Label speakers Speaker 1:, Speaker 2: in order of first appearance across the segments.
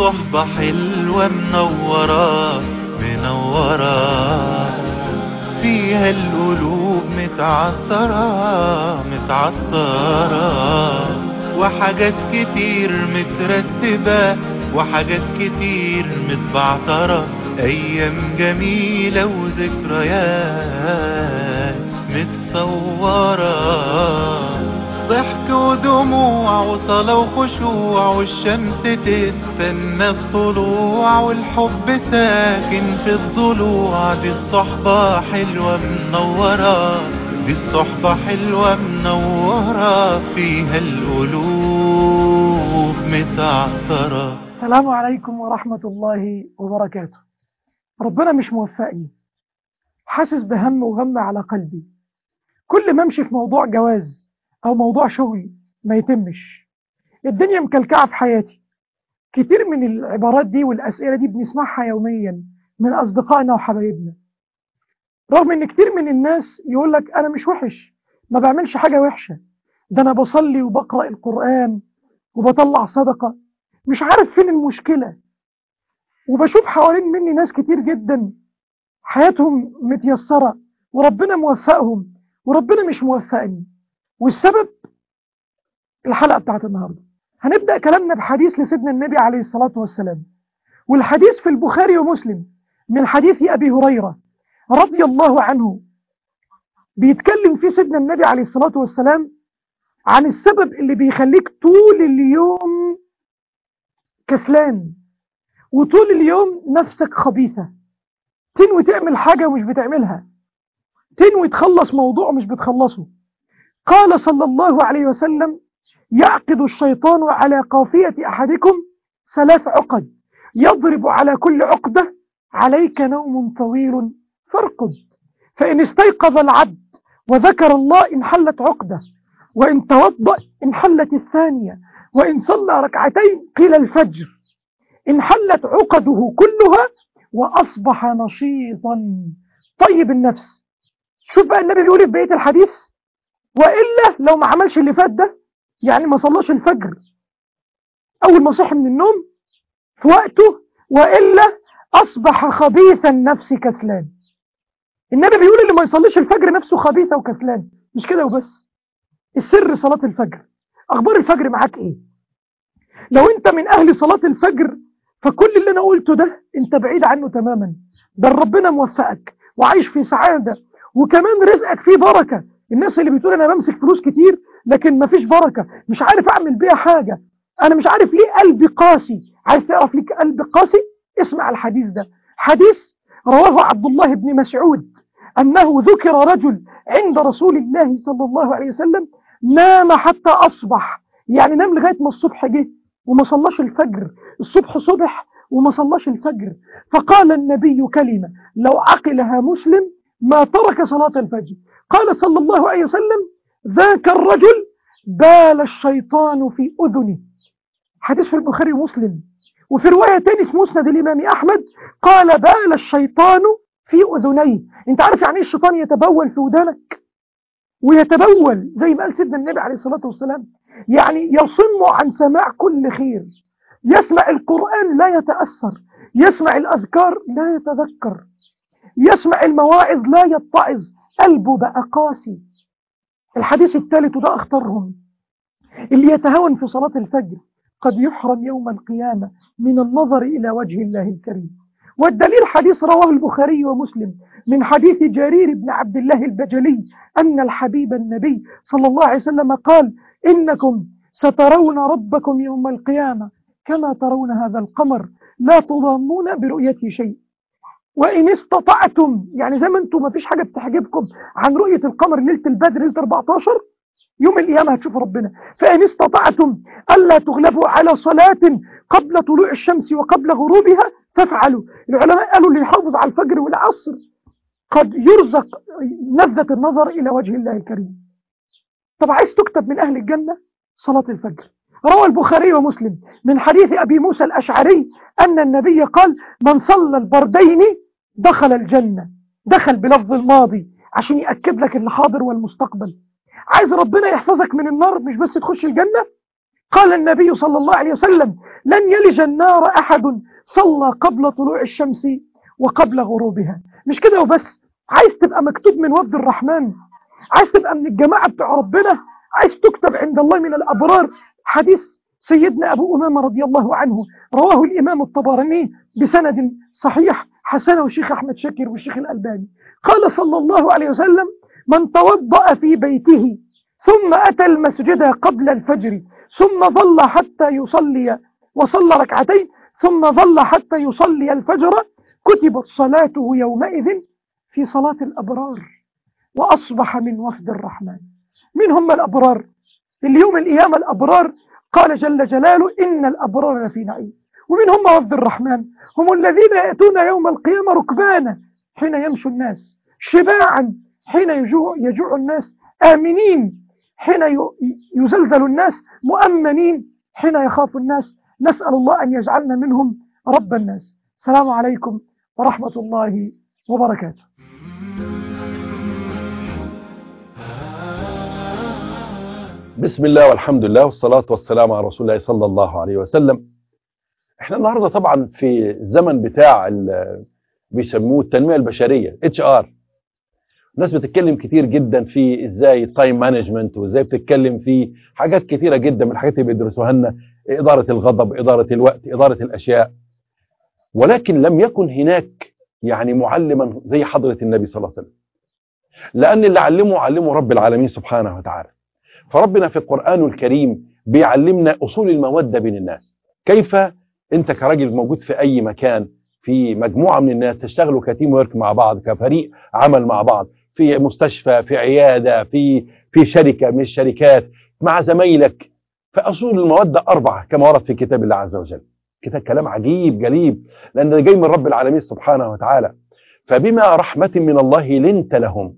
Speaker 1: صحبة حلوة منورة منورة فيها القلوب متعطرة متعطرة وحاجات كتير مترتبة وحاجات كتير متبعترة أيام جميلة وذكريات متصورة ضحك ودموع وصلاة وخشوع والشمس تستنى الطلوع والحب ساكن في الضلوع دي الصحبة حلوة منورة دي الصحبة حلوة منورة فيها القلوب متعثرة
Speaker 2: السلام عليكم ورحمة الله وبركاته ربنا مش موفقني حاسس بهم وغم على قلبي كل ما امشي في موضوع جواز او موضوع شغل ما يتمش الدنيا مكلكعة في حياتي كتير من العبارات دي والاسئلة دي بنسمعها يوميا من اصدقائنا وحبايبنا رغم ان كتير من الناس يقول لك انا مش وحش ما بعملش حاجة وحشة ده انا بصلي وبقرأ القرآن وبطلع صدقة مش عارف فين المشكلة وبشوف حوالين مني ناس كتير جدا حياتهم متيسرة وربنا موفقهم وربنا مش موفقني والسبب الحلقة بتاعت النهاردة هنبدأ كلامنا بحديث لسيدنا النبي عليه الصلاة والسلام والحديث في البخاري ومسلم من حديث أبي هريرة رضي الله عنه بيتكلم فيه سيدنا النبي عليه الصلاة والسلام عن السبب اللي بيخليك طول اليوم كسلان وطول اليوم نفسك خبيثة تنوي تعمل حاجة ومش بتعملها تنوي تخلص موضوع مش بتخلصه قال صلى الله عليه وسلم يعقد الشيطان على قافية أحدكم ثلاث عقد يضرب على كل عقدة عليك نوم طويل فارقد فإن استيقظ العبد وذكر الله انحلت عقدة وإن توضأ انحلت الثانية وإن صلى ركعتين قيل الفجر انحلت عقده كلها وأصبح نشيطا طيب النفس شوف بقى النبي بيقول في بقية الحديث وإلا لو ما عملش اللي فات ده يعني ما صلاش الفجر أول ما صحي من النوم في وقته وإلا أصبح خبيث النفس كسلان النبي بيقول اللي ما يصليش الفجر نفسه خبيثة وكسلان مش كده وبس السر صلاة الفجر أخبار الفجر معاك إيه لو أنت من أهل صلاة الفجر فكل اللي أنا قلته ده أنت بعيد عنه تماما ده ربنا موفقك وعايش في سعادة وكمان رزقك فيه بركة الناس اللي بتقول أنا بمسك فلوس كتير لكن مفيش بركة مش عارف أعمل بيها حاجة أنا مش عارف ليه قلبي قاسي عايز تعرف ليه قلبي قاسي اسمع الحديث ده حديث رواه عبد الله بن مسعود أنه ذكر رجل عند رسول الله صلى الله عليه وسلم نام حتى أصبح يعني نام لغاية ما الصبح جه وما صلاش الفجر الصبح صبح وما صلاش الفجر فقال النبي كلمة لو عقلها مسلم ما ترك صلاة الفجر قال صلى الله عليه وسلم ذاك الرجل بال الشيطان في أذنه حديث في البخاري ومسلم وفي رواية تاني في مسند الإمام أحمد قال بال الشيطان في أذنيه انت عارف يعني ايه الشيطان يتبول في ودانك ويتبول زي ما قال سيدنا النبي عليه الصلاة والسلام يعني يصم عن سماع كل خير يسمع القرآن لا يتأثر يسمع الأذكار لا يتذكر يسمع المواعظ لا يتعظ قلبه بقى قاسي الحديث الثالث وده أخطرهم اللي يتهاون في صلاة الفجر قد يحرم يوم القيامة من النظر إلى وجه الله الكريم والدليل حديث رواه البخاري ومسلم من حديث جرير بن عبد الله البجلي أن الحبيب النبي صلى الله عليه وسلم قال إنكم سترون ربكم يوم القيامة كما ترون هذا القمر لا تضامون برؤيته شيء وإن استطعتم يعني زي ما أنتم ما فيش حاجة بتحجبكم عن رؤية القمر ليلة البدر ليلة 14 يوم القيامة هتشوفوا ربنا فإن استطعتم ألا تغلبوا على صلاة قبل طلوع الشمس وقبل غروبها فافعلوا العلماء قالوا اللي يحافظ على الفجر والعصر قد يرزق لذة النظر إلى وجه الله الكريم طب عايز تكتب من أهل الجنة صلاة الفجر روى البخاري ومسلم من حديث أبي موسى الأشعري أن النبي قال من صلى البردين دخل الجنة دخل بلفظ الماضي عشان يأكد لك اللي حاضر والمستقبل عايز ربنا يحفظك من النار مش بس تخش الجنة قال النبي صلى الله عليه وسلم لن يلج النار أحد صلى قبل طلوع الشمس وقبل غروبها مش كده وبس عايز تبقى مكتوب من وفد الرحمن عايز تبقى من الجماعة بتوع ربنا عايز تكتب عند الله من الأبرار حديث سيدنا أبو أمامة رضي الله عنه رواه الإمام الطبراني بسند صحيح حسنه الشيخ أحمد شاكر والشيخ الألباني قال صلى الله عليه وسلم من توضأ في بيته ثم أتى المسجد قبل الفجر ثم ظل حتى يصلي وصلى ركعتين ثم ظل حتى يصلي الفجر كتبت صلاته يومئذ في صلاة الأبرار وأصبح من وفد الرحمن من هم الأبرار اليوم القيامة الأبرار قال جل جلاله إن الأبرار لفي نعيم ومن هم وفد الرحمن هم الذين يأتون يوم القيامة ركبانا حين يمشي الناس شباعا حين يجوع, يجوع الناس آمنين حين يزلزل الناس مؤمنين حين يخاف الناس نسأل الله أن يجعلنا منهم رب الناس السلام عليكم ورحمة الله وبركاته
Speaker 3: بسم الله والحمد لله والصلاة والسلام على رسول الله صلى الله عليه وسلم احنا النهاردة طبعا في الزمن بتاع ال- بيسموه التنمية البشرية اتش ار الناس بتتكلم كتير جدا في ازاي تايم مانجمنت وازاي بتتكلم في حاجات كتيرة جدا من الحاجات اللي بيدرسوها لنا إدارة الغضب إدارة الوقت إدارة الأشياء ولكن لم يكن هناك يعني معلما زي حضرة النبي صلى الله عليه وسلم لأن اللي علمه علمه رب العالمين سبحانه وتعالى فربنا في القرآن الكريم بيعلمنا أصول المودة بين الناس كيف أنت كراجل موجود في أي مكان في مجموعة من الناس تشتغلوا كتيم ورك مع بعض كفريق عمل مع بعض في مستشفى في عيادة في في شركة من الشركات مع زمايلك فأصول المودة أربعة كما ورد في كتاب الله عز وجل كتاب كلام عجيب جليب لأن ده جاي من رب العالمين سبحانه وتعالى فبما رحمة من الله لنت لهم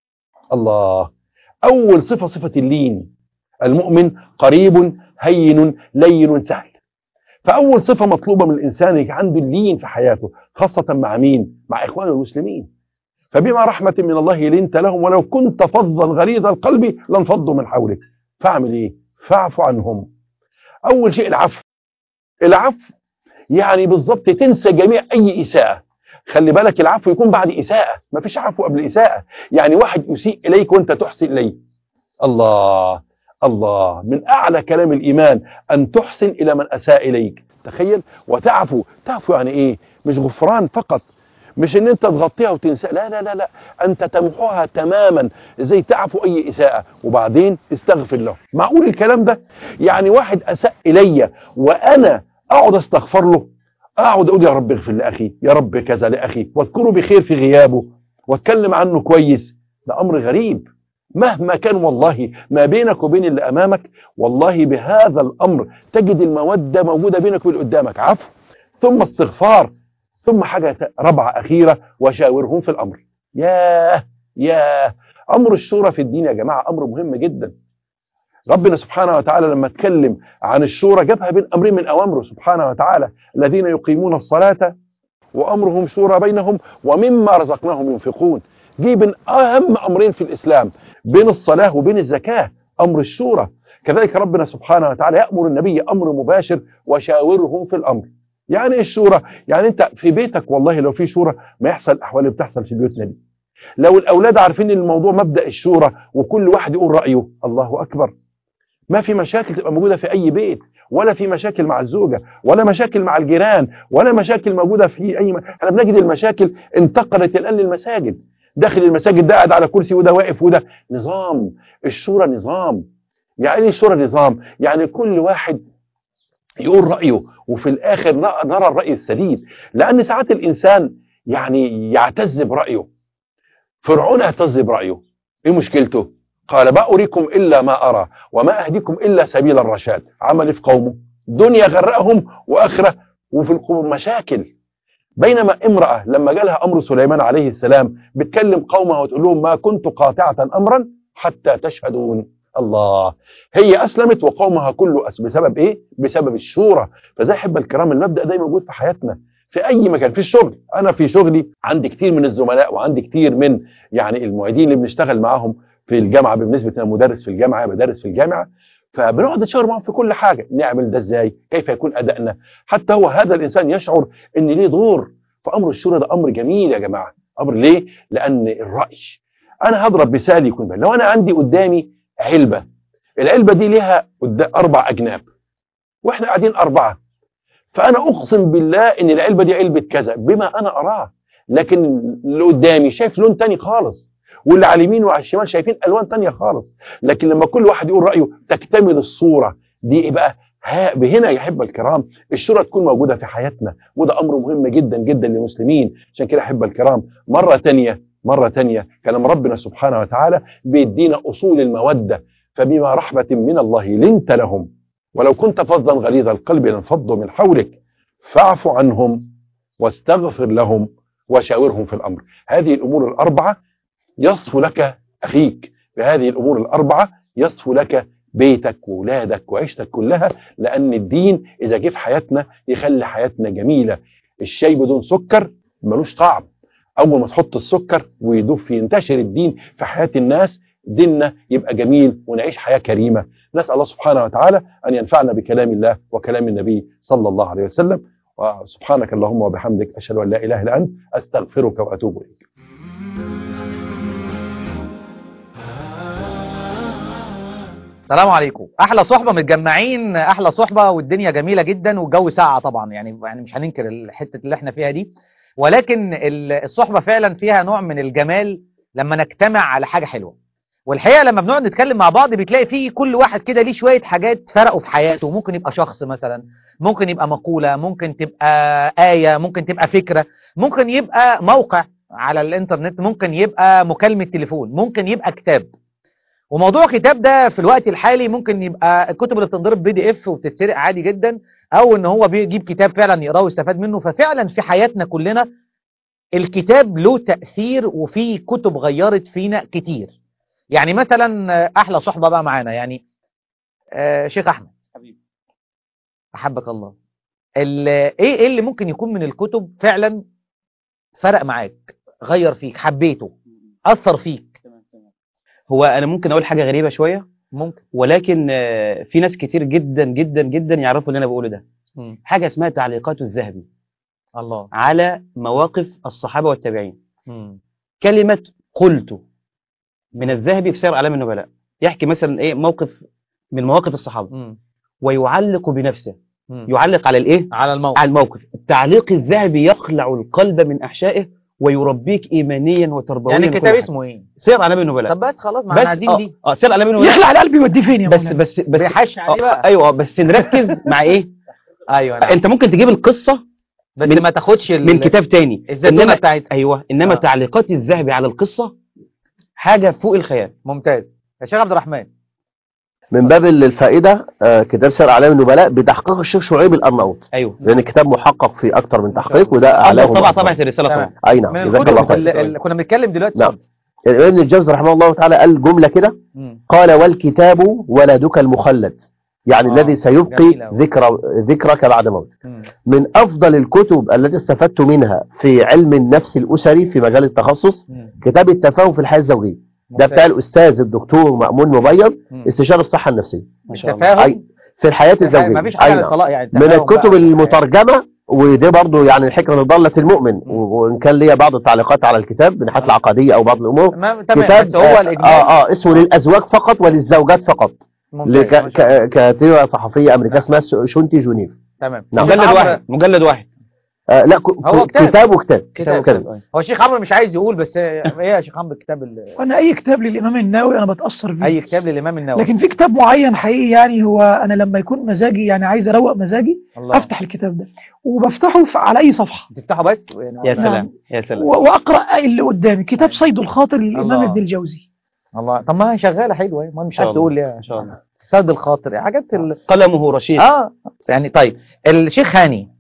Speaker 3: الله أول صفة صفة اللين المؤمن قريب هين لين سهل فأول صفة مطلوبة من الإنسان يكون عنده اللين في حياته خاصة مع مين؟ مع إخوانه المسلمين فبما رحمة من الله لنت لهم ولو كنت فظا غليظ القلب لانفضوا من حولك فاعمل إيه؟ فاعف عنهم أول شيء العفو العفو يعني بالظبط تنسى جميع أي إساءة خلي بالك العفو يكون بعد إساءة ما فيش عفو قبل إساءة يعني واحد يسيء إليك وأنت تحسن إليه الله الله من أعلى كلام الإيمان أن تحسن إلى من أساء إليك تخيل وتعفو تعفو يعني إيه مش غفران فقط مش ان انت تغطيها وتنسى لا لا لا لا انت تمحوها تماما زي تعفو اي اساءة وبعدين تستغفر له معقول الكلام ده يعني واحد اساء الي وانا اقعد استغفر له اقعد اقول يا رب اغفر لاخي يا رب كذا لاخي واذكره بخير في غيابه واتكلم عنه كويس ده امر غريب مهما كان والله ما بينك وبين اللي امامك والله بهذا الامر تجد المودة موجودة بينك وبين اللي قدامك عفو ثم استغفار ثم حاجة رابعة أخيرة وشاورهم في الأمر ياه ياه أمر الشورى في الدين يا جماعة أمر مهم جدا ربنا سبحانه وتعالى لما اتكلم عن الشورى جابها بين أمرين من أوامره سبحانه وتعالى الذين يقيمون الصلاة وأمرهم شورى بينهم ومما رزقناهم ينفقون دي بين أهم أمرين في الإسلام بين الصلاة وبين الزكاة أمر الشورى كذلك ربنا سبحانه وتعالى يأمر النبي أمر مباشر وشاورهم في الأمر يعني ايه الشورى يعني انت في بيتك والله لو في شورى ما يحصل الاحوال اللي بتحصل في بيوتنا دي لو الاولاد عارفين ان الموضوع مبدا الشورى وكل واحد يقول رايه الله اكبر ما في مشاكل تبقى موجوده في اي بيت ولا في مشاكل مع الزوجه ولا مشاكل مع الجيران ولا مشاكل موجوده في اي م... احنا بنجد المشاكل انتقلت الان للمساجد داخل المساجد ده قاعد على كرسي وده واقف وده نظام الشورى نظام يعني ايه الشورى نظام يعني كل واحد يقول رأيه وفي الآخر نرى الرأي السديد لأن ساعات الإنسان يعني يعتز برأيه فرعون اعتز برأيه إيه مشكلته قال ما أريكم إلا ما أرى وما أهديكم إلا سبيل الرشاد عمل في قومه دنيا غرقهم وآخرة وفي القبور مشاكل بينما امرأة لما جالها أمر سليمان عليه السلام بتكلم قومها وتقول لهم ما كنت قاطعة أمرا حتى تشهدون الله هي أسلمت وقومها كله أس بسبب إيه؟ بسبب الشورى فزي حب الكرام المبدأ ده موجود في حياتنا في أي مكان في الشغل أنا في شغلي عندي كتير من الزملاء وعندي كتير من يعني المعيدين اللي بنشتغل معاهم في الجامعة بالنسبة أنا مدرس في الجامعة بدرس في الجامعة فبنقعد نتشاور معاهم في كل حاجه نعمل ده ازاي كيف يكون ادائنا حتى هو هذا الانسان يشعر ان ليه دور فامر الشورى ده امر جميل يا جماعه امر ليه لان الراي انا هضرب مثال يكون بقى. لو انا عندي قدامي علبه العلبه دي ليها قدا- اربع اجناب واحنا قاعدين اربعه فانا اقسم بالله ان العلبه دي علبه كذا بما انا اراه لكن اللي قدامي شايف لون تاني خالص واللي على اليمين وعلى الشمال شايفين الوان تانية خالص لكن لما كل واحد يقول رايه تكتمل الصوره دي ايه بقى ها بهنا يا احبه الكرام الشورى تكون موجوده في حياتنا وده امر مهم جدا جدا للمسلمين عشان كده احبه الكرام مره تانية مره تانية كلام ربنا سبحانه وتعالى بيدينا اصول الموده فبما رحمه من الله لنت لهم ولو كنت فظا غليظ القلب لانفضوا من حولك فاعف عنهم واستغفر لهم وشاورهم في الامر هذه الامور الاربعه يصفو لك اخيك بهذه الامور الاربعه يصفو لك بيتك وولادك وعيشتك كلها لان الدين اذا جه في حياتنا يخلي حياتنا جميله الشاي بدون سكر ملوش طعم اول ما تحط السكر ويدوب في ينتشر الدين في حياه الناس ديننا يبقى جميل ونعيش حياه كريمه نسال الله سبحانه وتعالى ان ينفعنا بكلام الله وكلام النبي صلى الله عليه وسلم وسبحانك اللهم وبحمدك اشهد ان لا اله الا انت استغفرك واتوب اليك
Speaker 4: السلام عليكم احلى صحبه متجمعين احلى صحبه والدنيا جميله جدا والجو ساقع طبعا يعني يعني مش هننكر الحته اللي احنا فيها دي ولكن ال- الصحبه فعلا فيها نوع من الجمال لما نجتمع على حاجه حلوه والحقيقه لما بنقعد نتكلم مع بعض بتلاقي فيه كل واحد كده ليه شويه حاجات فرقوا في حياته ممكن يبقى شخص مثلا ممكن يبقى مقوله ممكن تبقى ايه ممكن تبقى فكره ممكن يبقى موقع على الانترنت ممكن يبقى مكالمه تليفون ممكن يبقى كتاب وموضوع الكتاب ده في الوقت الحالي ممكن يبقى الكتب اللي بتنضرب بي دي اف وبتتسرق عادي جدا او ان هو بيجيب كتاب فعلا يقراه ويستفاد منه ففعلا في حياتنا كلنا الكتاب له تأثير وفي كتب غيرت فينا كتير يعني مثلا آه، احلى صحبة بقى معانا يعني آه، شيخ احمد
Speaker 5: حبيبي
Speaker 4: احبك الله ال- ايه ايه اللي ممكن يكون من الكتب فعلا فرق معاك غير فيك حبيته اثر فيك
Speaker 5: تمام تمام هو انا ممكن اقول حاجه غريبه شويه
Speaker 4: ممكن
Speaker 5: ولكن آه، في ناس كتير جدا جدا جدا يعرفوا اللي انا بقوله ده حاجه اسمها تعليقات الذهبي
Speaker 4: الله
Speaker 5: على مواقف الصحابه والتابعين
Speaker 4: مم.
Speaker 5: كلمه قلت من الذهبي في سير اعلام النبلاء يحكي مثلا ايه موقف من مواقف الصحابه
Speaker 4: مم.
Speaker 5: ويعلق بنفسه
Speaker 4: مم.
Speaker 5: يعلق على الايه
Speaker 4: على الموقف
Speaker 5: على الموقف التعليق الذهبي يخلع القلب من احشائه ويربيك ايمانيا وتربويا
Speaker 4: يعني
Speaker 5: وكل
Speaker 4: الكتاب
Speaker 5: حاجة.
Speaker 4: اسمه ايه
Speaker 5: سير اعلام النبلاء
Speaker 4: طب بس خلاص ما
Speaker 5: بس
Speaker 4: احنا عايزين
Speaker 5: اه,
Speaker 4: دي
Speaker 5: آه سير اعلام النبلاء
Speaker 2: يخلع القلب يوديه فين يا
Speaker 5: بس
Speaker 2: مولانا؟
Speaker 5: بس بس
Speaker 4: بيحش عليه
Speaker 5: آه،
Speaker 4: بقى
Speaker 5: ايوه بس نركز مع ايه
Speaker 4: ايوه نعم.
Speaker 5: انت ممكن تجيب القصه
Speaker 4: بس
Speaker 5: من-
Speaker 4: ما تاخدش ال-
Speaker 5: من كتاب تاني
Speaker 4: الزتونه
Speaker 5: انما
Speaker 4: بتاعتها
Speaker 5: ايوه انما
Speaker 4: آه.
Speaker 5: تعليقات الذهبي على القصه حاجه فوق الخيال
Speaker 4: ممتاز يا شيخ عبد الرحمن
Speaker 6: من باب الفائدة آه، كتاب سير أعلام النبلاء بتحقيق الشيخ شعيب الأرناؤوط
Speaker 5: ايوه
Speaker 6: لأن الكتاب محقق في أكتر من
Speaker 4: شاء
Speaker 6: تحقيق وده أعلاه
Speaker 5: افضل طبعا
Speaker 6: وأفضل.
Speaker 5: طبعا الرساله
Speaker 4: تمام.
Speaker 5: طبعا
Speaker 6: أي نعم
Speaker 4: من
Speaker 6: جزاك الله
Speaker 4: الكتب
Speaker 6: خير
Speaker 4: اللي اللي كنا بنتكلم دلوقتي
Speaker 6: نعم. الإمام ابن الجوزي رحمه الله تعالى قال جملة كده
Speaker 4: مم.
Speaker 6: قال والكتاب ولدك المخلد يعني
Speaker 4: آه،
Speaker 6: الذي سيبقي
Speaker 4: جميل أوي.
Speaker 6: ذكر ذكرك بعد موتك
Speaker 4: مم.
Speaker 6: من أفضل الكتب التي استفدت منها في علم النفس الأسري في مجال التخصص
Speaker 4: مم.
Speaker 6: كتاب التفاهم في الحياة الزوجية ده بتاع
Speaker 4: ممتاز.
Speaker 6: الأستاذ الدكتور مأمون مبيض
Speaker 4: مم.
Speaker 6: استشارة الصحة النفسية
Speaker 5: ما شاء الله
Speaker 4: التفاهم
Speaker 6: أي في الحياة الزوجية
Speaker 4: ما فيش
Speaker 6: أي
Speaker 4: حاجه
Speaker 6: نعم.
Speaker 4: للطلاق يعني
Speaker 6: من
Speaker 4: التفاهم
Speaker 6: الكتب
Speaker 4: بقى.
Speaker 6: المترجمة ودي برضو يعني الحكمة ضالة المؤمن و- وإن كان ليا بعض التعليقات على الكتاب من ناحية العقدية أو بعض الأمور
Speaker 4: ما- تمام
Speaker 6: كتاب
Speaker 4: بس هو
Speaker 6: آه,
Speaker 4: الاجمال
Speaker 6: آه, آه اسمه للأزواج فقط وللزوجات فقط
Speaker 4: ممتاز،
Speaker 6: لك-
Speaker 4: ما شاء الله.
Speaker 6: ك- كاتبة صحفية أمريكية اسمها س- شونتي جونيف
Speaker 4: تمام
Speaker 6: نعم.
Speaker 4: الشيخ
Speaker 5: مجلد
Speaker 4: عمرو-
Speaker 5: واحد مجلد واحد
Speaker 6: آه لا ك-
Speaker 4: هو
Speaker 6: ك-
Speaker 4: كتاب.
Speaker 6: كتاب وكتاب
Speaker 4: كتاب
Speaker 6: كتاب
Speaker 4: هو الشيخ عمرو مش عايز يقول بس ايه يا شيخ عمرو الكتاب ال-
Speaker 2: وانا اي كتاب للامام النووي انا بتاثر بيه
Speaker 4: اي كتاب للامام النووي
Speaker 2: لكن في كتاب معين حقيقي يعني هو انا لما يكون مزاجي يعني عايز اروق مزاجي
Speaker 4: الله
Speaker 2: افتح الكتاب ده وبفتحه في- على اي صفحه
Speaker 4: تفتحه بس
Speaker 5: يا
Speaker 2: نعم.
Speaker 5: سلام يا سلام
Speaker 2: و- واقرا اللي قدامي كتاب صيد الخاطر للامام
Speaker 4: الله.
Speaker 2: ابن الجوزي
Speaker 4: الله طب ما هي شغاله حلوه اهي، ما مش
Speaker 5: شاء
Speaker 4: عارف
Speaker 5: الله.
Speaker 4: تقول ليه
Speaker 5: ان شاء الله
Speaker 4: سد الخاطر حاجات ال...
Speaker 5: قلمه رشيد
Speaker 4: اه يعني طيب الشيخ هاني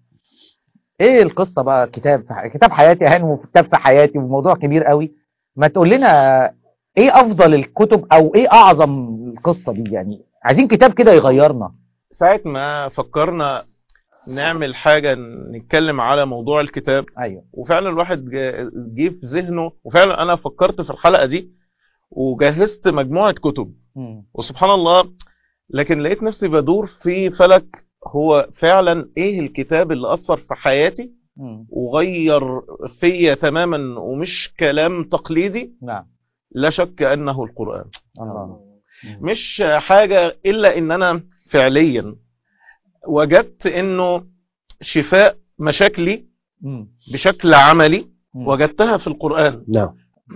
Speaker 4: ايه القصه بقى كتاب في ح- كتاب حياتي يا هاني وكتاب في حياتي وموضوع كبير قوي ما تقول لنا ايه افضل الكتب او ايه اعظم القصه دي يعني عايزين كتاب كده يغيرنا
Speaker 7: ساعة ما فكرنا نعمل حاجة نتكلم على موضوع الكتاب
Speaker 4: ايوه
Speaker 7: وفعلا الواحد جا- جه في ذهنه وفعلا أنا فكرت في الحلقة دي وجهزت مجموعة كتب
Speaker 4: مم.
Speaker 7: وسبحان الله لكن لقيت نفسي بدور في فلك هو فعلا ايه الكتاب اللي اثر في حياتي
Speaker 4: مم.
Speaker 7: وغير فيا تماما ومش كلام تقليدي
Speaker 4: نعم
Speaker 7: لا شك انه القرآن
Speaker 4: الله
Speaker 7: مش حاجة الا ان انا فعليا وجدت انه شفاء مشاكلي
Speaker 4: مم.
Speaker 7: بشكل عملي
Speaker 4: مم.
Speaker 7: وجدتها في القرآن
Speaker 6: نعم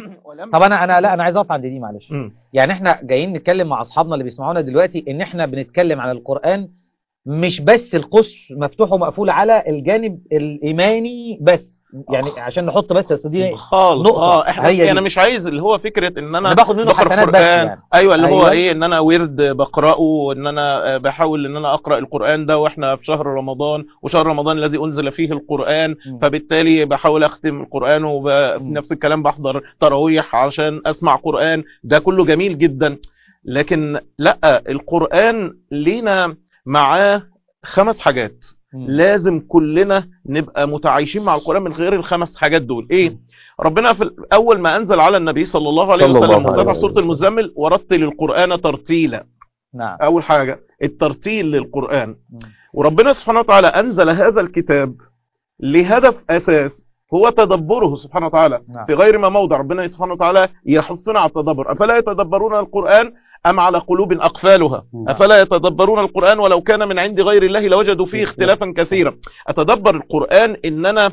Speaker 4: طب انا انا لا انا عايز اقف عند دي معلش
Speaker 7: مم.
Speaker 4: يعني احنا جايين نتكلم مع اصحابنا اللي بيسمعونا دلوقتي ان احنا بنتكلم عن القرآن مش بس القص مفتوح ومقفول على الجانب الايماني بس يعني عشان نحط بس يا سيدي
Speaker 7: خالص
Speaker 4: نقطة.
Speaker 7: اه احنا
Speaker 4: هي دي.
Speaker 7: انا مش عايز اللي هو فكره ان انا
Speaker 4: أنا باخد منه
Speaker 7: بقرا
Speaker 4: حسنات بس
Speaker 7: القران
Speaker 4: يعني.
Speaker 7: ايوه اللي هو
Speaker 4: أيوة.
Speaker 7: ايه ان انا ورد بقراه وان انا آه، بحاول ان انا اقرا القران ده واحنا في شهر رمضان وشهر رمضان الذي انزل فيه القران
Speaker 4: مم.
Speaker 7: فبالتالي بحاول اختم القران وفي
Speaker 4: مم.
Speaker 7: نفس الكلام بحضر تراويح عشان اسمع قران ده كله جميل جدا لكن لا القران لينا معاه خمس حاجات
Speaker 4: مم.
Speaker 7: لازم كلنا نبقى متعايشين مع القرآن من غير الخمس حاجات دول ايه ربنا في اول ما انزل على النبي صلى الله عليه
Speaker 6: صلى الله
Speaker 7: وسلم
Speaker 6: عليه
Speaker 7: وفتح سورة
Speaker 6: وسلم.
Speaker 7: المزمل ورتل القرآن ترتيلا
Speaker 4: نعم
Speaker 7: اول حاجة الترتيل للقرآن
Speaker 4: مم.
Speaker 7: وربنا سبحانه وتعالى انزل هذا الكتاب لهدف اساس هو تدبره سبحانه وتعالى
Speaker 4: نعم.
Speaker 7: في غير ما موضع ربنا سبحانه وتعالى يحثنا على التدبر افلا يتدبرون القرآن ام على قلوب اقفالها
Speaker 6: نعم.
Speaker 7: افلا يتدبرون القرآن ولو كان من عند غير الله لوجدوا فيه اختلافا كثيرا اتدبر القرآن ان انا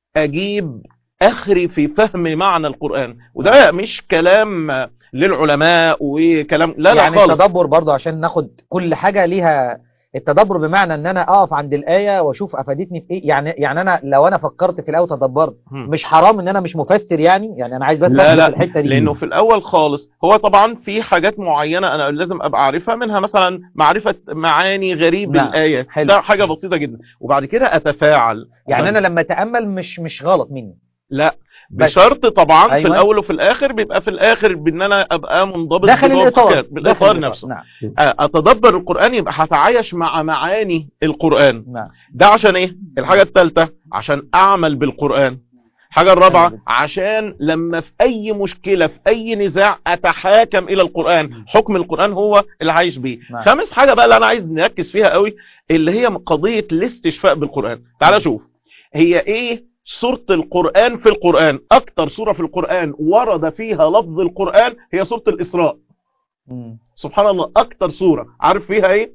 Speaker 7: اجيب اخري في فهم معنى القرآن وده مش كلام للعلماء وكلام لا لا
Speaker 4: يعني
Speaker 7: خالص
Speaker 4: التدبر برضه عشان ناخد كل حاجة ليها التدبر بمعنى ان انا اقف عند الآية واشوف افادتني في ايه يعني يعني انا لو انا فكرت في الآية وتدبرت
Speaker 7: مم.
Speaker 4: مش حرام ان انا مش مفسر يعني يعني انا عايز بس
Speaker 7: لا
Speaker 4: أفهم
Speaker 7: لا
Speaker 4: الحتة دي
Speaker 7: لانه في الاول خالص هو طبعا في حاجات معينه انا لازم ابقى عارفها منها مثلا معرفه معاني غريب
Speaker 4: نعم.
Speaker 7: الايه
Speaker 4: حلو.
Speaker 7: ده حاجه بسيطه جدا وبعد كده اتفاعل
Speaker 4: يعني انا لما اتامل مش مش غلط مني
Speaker 7: لا
Speaker 4: بس.
Speaker 7: بشرط طبعا
Speaker 4: أيوة.
Speaker 7: في الاول وفي الاخر بيبقى في الاخر بان انا ابقى منضبط
Speaker 4: داخل
Speaker 7: بضبط
Speaker 4: الاطار
Speaker 7: كده، بالاطار
Speaker 4: داخل
Speaker 7: نفسه
Speaker 4: نعم
Speaker 7: آه، اتدبر القران يبقى هتعايش مع معاني القران
Speaker 4: نعم
Speaker 7: ده عشان ايه الحاجه الثالثه عشان اعمل بالقران الحاجه الرابعه عشان لما في اي مشكله في اي نزاع اتحاكم الى القران حكم القران هو اللي عايش بيه
Speaker 4: نعم.
Speaker 7: خامس حاجه بقى اللي انا عايز نركز فيها قوي اللي هي قضيه الاستشفاء بالقران تعال شوف هي ايه سورة القرآن في القرآن أكتر سورة في القرآن ورد فيها لفظ القرآن هي سورة الإسراء
Speaker 4: مم.
Speaker 7: سبحان الله اكتر سورة عارف فيها ايه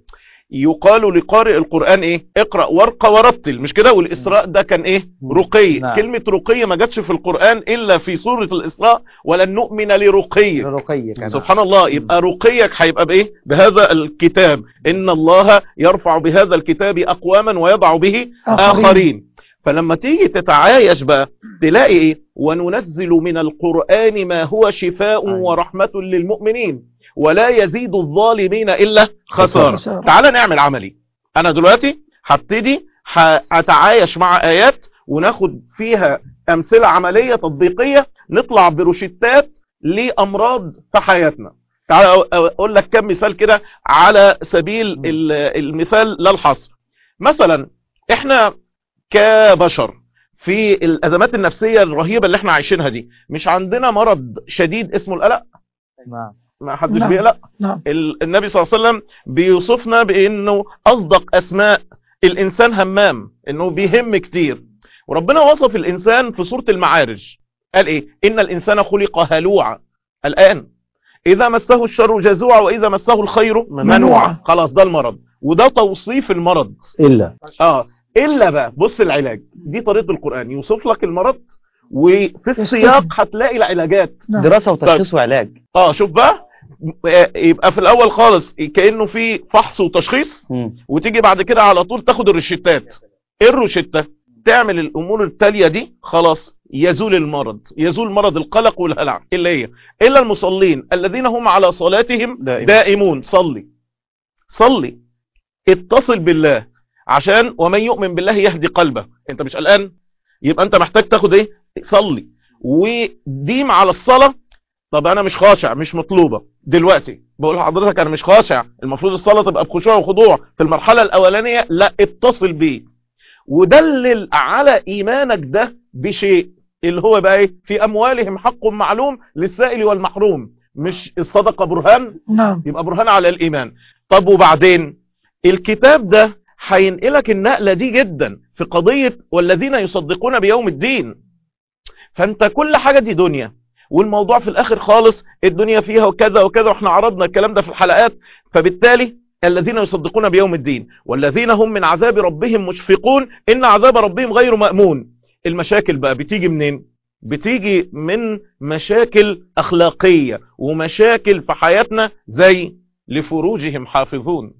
Speaker 7: يقال لقارئ القرآن ايه اقرأ وارقى ورتل مش كده والإسراء ده كان ايه رقي
Speaker 4: نعم.
Speaker 7: كلمة رقي ما جاتش في القرآن إلا في سورة الإسراء ولن نؤمن لرقيك
Speaker 4: الرقية كمان
Speaker 7: سبحان الله يبقى رقيك هيبقى بايه بهذا الكتاب ان الله يرفع بهذا الكتاب اقواما ويضع به
Speaker 2: آخرين.
Speaker 7: اخرين فلما تيجي تتعايش بقى تلاقي ايه وننزل من القرآن ما هو شفاء
Speaker 4: أيوة.
Speaker 7: ورحمة للمؤمنين ولا يزيد الظالمين الا خسارة
Speaker 2: خسارة.
Speaker 7: تعال نعمل عملي انا دلوقتي هبتدي هتعايش مع ايات وناخد فيها امثلة عملية تطبيقية نطلع بروشتات لامراض في حياتنا تعال أ- اقول لك كم مثال كده على سبيل ال- المثال لا الحصر مثلا احنا كبشر في الازمات النفسية الرهيبة اللي احنا عايشينها دي مش عندنا مرض شديد اسمه القلق
Speaker 4: نعم
Speaker 7: ما حدش
Speaker 2: نعم.
Speaker 7: بيقلق
Speaker 2: نعم
Speaker 7: ال- النبي صلى الله عليه وسلم بيوصفنا بانه اصدق اسماء الانسان همام انه بيهم كتير وربنا وصف الانسان في سورة المعارج قال ايه ان الانسان خلق هلوعا الان اذا مسه الشر جزوعا واذا مسه الخير منوعا
Speaker 2: منوعا.
Speaker 7: خلاص ده المرض وده توصيف المرض
Speaker 6: إلا
Speaker 7: اه الا بقى بص العلاج دي طريقة القرآن يوصف لك المرض وفي السياق هتلاقي العلاجات
Speaker 2: نعم
Speaker 5: دراسة وتشخيص وعلاج
Speaker 7: اه شوف بقى آه، يبقى في الاول خالص كانه في فحص وتشخيص
Speaker 5: مم.
Speaker 7: وتيجي بعد كده على طول تاخد الروشتات ايه الروشته تعمل الامور التاليه دي خلاص يزول المرض يزول مرض القلق والهلع اللي هي الا المصلين الذين هم على صلاتهم
Speaker 5: دائم.
Speaker 7: دائمون صلي صلي اتصل بالله عشان ومن يؤمن بالله يهدي قلبه انت مش قلقان يبقى انت محتاج تاخد ايه صلي وديم على الصلاه طب انا مش خاشع مش مطلوبه دلوقتي بقول لحضرتك انا مش خاشع المفروض الصلاه تبقى بخشوع وخضوع في المرحله الاولانيه لا اتصل بيه ودلل على ايمانك ده بشيء اللي هو بقى ايه في اموالهم حق معلوم للسائل والمحروم مش الصدقه برهان
Speaker 2: نعم
Speaker 7: يبقى برهان على الايمان طب وبعدين الكتاب ده هينقلك النقلة دي جدا في قضية والذين يصدقون بيوم الدين فانت كل حاجة دي دنيا والموضوع في الاخر خالص الدنيا فيها وكذا وكذا واحنا عرضنا الكلام ده في الحلقات فبالتالي الذين يصدقون بيوم الدين والذين هم من عذاب ربهم مشفقون ان عذاب ربهم غير مأمون المشاكل بقى بتيجي منين بتيجي من مشاكل اخلاقية ومشاكل في حياتنا زي لفروجهم حافظون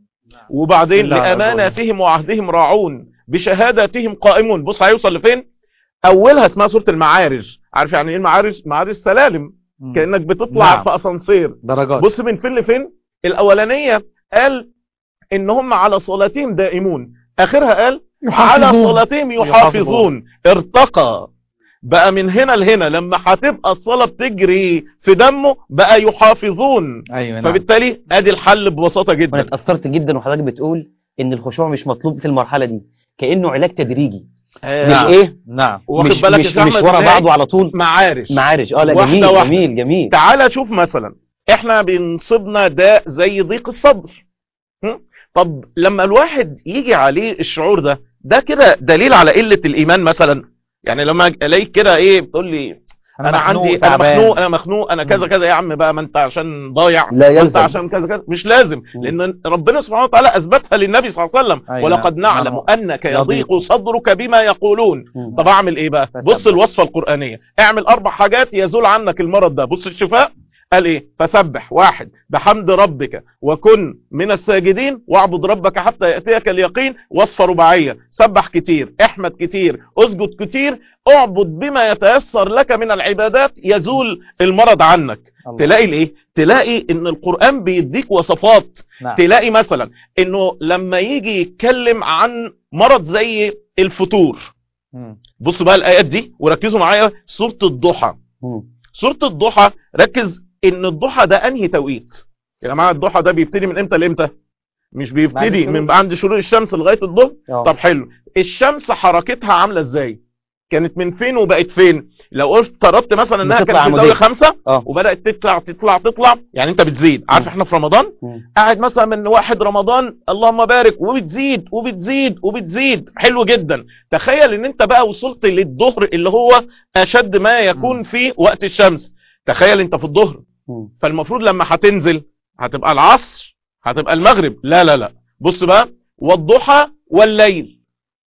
Speaker 7: وبعدين
Speaker 4: إلا على
Speaker 7: لأماناتهم وعهدهم راعون بشهاداتهم قائمون بص هيوصل لفين اولها اسمها سورة المعارج عارف يعني ايه المعارج معارج سلالم
Speaker 4: مم.
Speaker 7: كأنك بتطلع
Speaker 4: نعم.
Speaker 7: في اسانسير
Speaker 4: درجات
Speaker 7: بص من فين لفين الاولانية قال ان هم على صلاتهم دائمون اخرها قال على
Speaker 2: يحافظون.
Speaker 7: صلاتهم يحافظون ارتقى بقى من هنا لهنا لما هتبقى الصلاة بتجري في دمه بقى يحافظون
Speaker 4: ايوه نعم
Speaker 7: فبالتالي ادي الحل ببساطة
Speaker 5: وانا
Speaker 7: جدا
Speaker 5: اتأثرت جدا وحضرتك بتقول ان الخشوع مش مطلوب في المرحلة دي كأنه علاج تدريجي مش
Speaker 7: نعم.
Speaker 5: ايه
Speaker 4: نعم
Speaker 7: واخد
Speaker 5: مش
Speaker 7: بالك
Speaker 5: مش,
Speaker 7: يا
Speaker 5: مش
Speaker 7: أحمد
Speaker 5: ورا
Speaker 7: إزاي؟
Speaker 5: بعضه على طول
Speaker 7: معارج
Speaker 5: معارج اه لا
Speaker 7: واحدة
Speaker 5: جميل
Speaker 7: واحدة.
Speaker 5: جميل جميل
Speaker 7: تعال شوف مثلا احنا بينصبنا داء زي ضيق الصدر هم؟ طب لما الواحد يجي عليه الشعور ده ده كده دليل على قلة الايمان مثلا يعني لما الاقيك كده ايه بتقول لي انا,
Speaker 4: مخنوق،
Speaker 7: عندي انا
Speaker 4: تعبان.
Speaker 7: مخنوق انا مخنوق انا كذا كذا يا عم بقى ما انت عشان ضايع
Speaker 6: لا
Speaker 7: ما انت
Speaker 6: يلزم.
Speaker 7: عشان كذا كذا مش لازم
Speaker 6: مم.
Speaker 7: لان ربنا سبحانه وتعالى اثبتها للنبي صلى الله عليه وسلم
Speaker 4: أيوة.
Speaker 7: ولقد نعلم
Speaker 4: نعم.
Speaker 7: انك يضيق
Speaker 4: يضيق.
Speaker 7: صدرك بما يقولون
Speaker 6: مم.
Speaker 7: طب اعمل ايه بقى
Speaker 4: فتبع.
Speaker 7: بص الوصفة القرآنية اعمل اربع حاجات يزول عنك المرض ده بص الشفاء قال ايه فسبح واحد بحمد ربك وكن من الساجدين واعبد ربك حتى يأتيك اليقين وصفة رباعية سبح كتير احمد كتير اسجد كتير اعبد بما يتيسر لك من العبادات يزول المرض عنك
Speaker 4: الله.
Speaker 7: تلاقي الايه تلاقي ان القرآن بيديك وصفات
Speaker 4: نعم.
Speaker 7: تلاقي مثلا انه لما يجي يتكلم عن مرض زي الفتور
Speaker 4: مم.
Speaker 7: بصوا بقى الايات دي وركزوا معايا سوره الضحى
Speaker 6: مم.
Speaker 7: سوره الضحى ركز ان الضحى ده انهي توقيت يا جماعه الضحى ده بيبتدي من امتى لامتى مش بيبتدي
Speaker 4: الشروق.
Speaker 7: من عند شروق الشمس لغايه الظهر
Speaker 5: آه.
Speaker 7: طب حلو الشمس حركتها عامله ازاي كانت من فين وبقت فين لو افترضت مثلا انها
Speaker 5: بتطلع
Speaker 7: كانت في زاويه
Speaker 5: عمودية.
Speaker 7: خمسة
Speaker 5: اه
Speaker 7: وبدات تطلع تطلع تطلع يعني انت بتزيد عارف
Speaker 5: مم.
Speaker 7: احنا في رمضان
Speaker 5: مم.
Speaker 7: قاعد مثلا من واحد رمضان اللهم بارك وبتزيد وبتزيد وبتزيد حلو جدا تخيل ان انت بقى وصلت للظهر اللي هو اشد ما يكون في وقت الشمس تخيل انت في الظهر
Speaker 5: مم.
Speaker 7: فالمفروض لما هتنزل هتبقى العصر هتبقى المغرب لا لا لا بص بقى والضحى والليل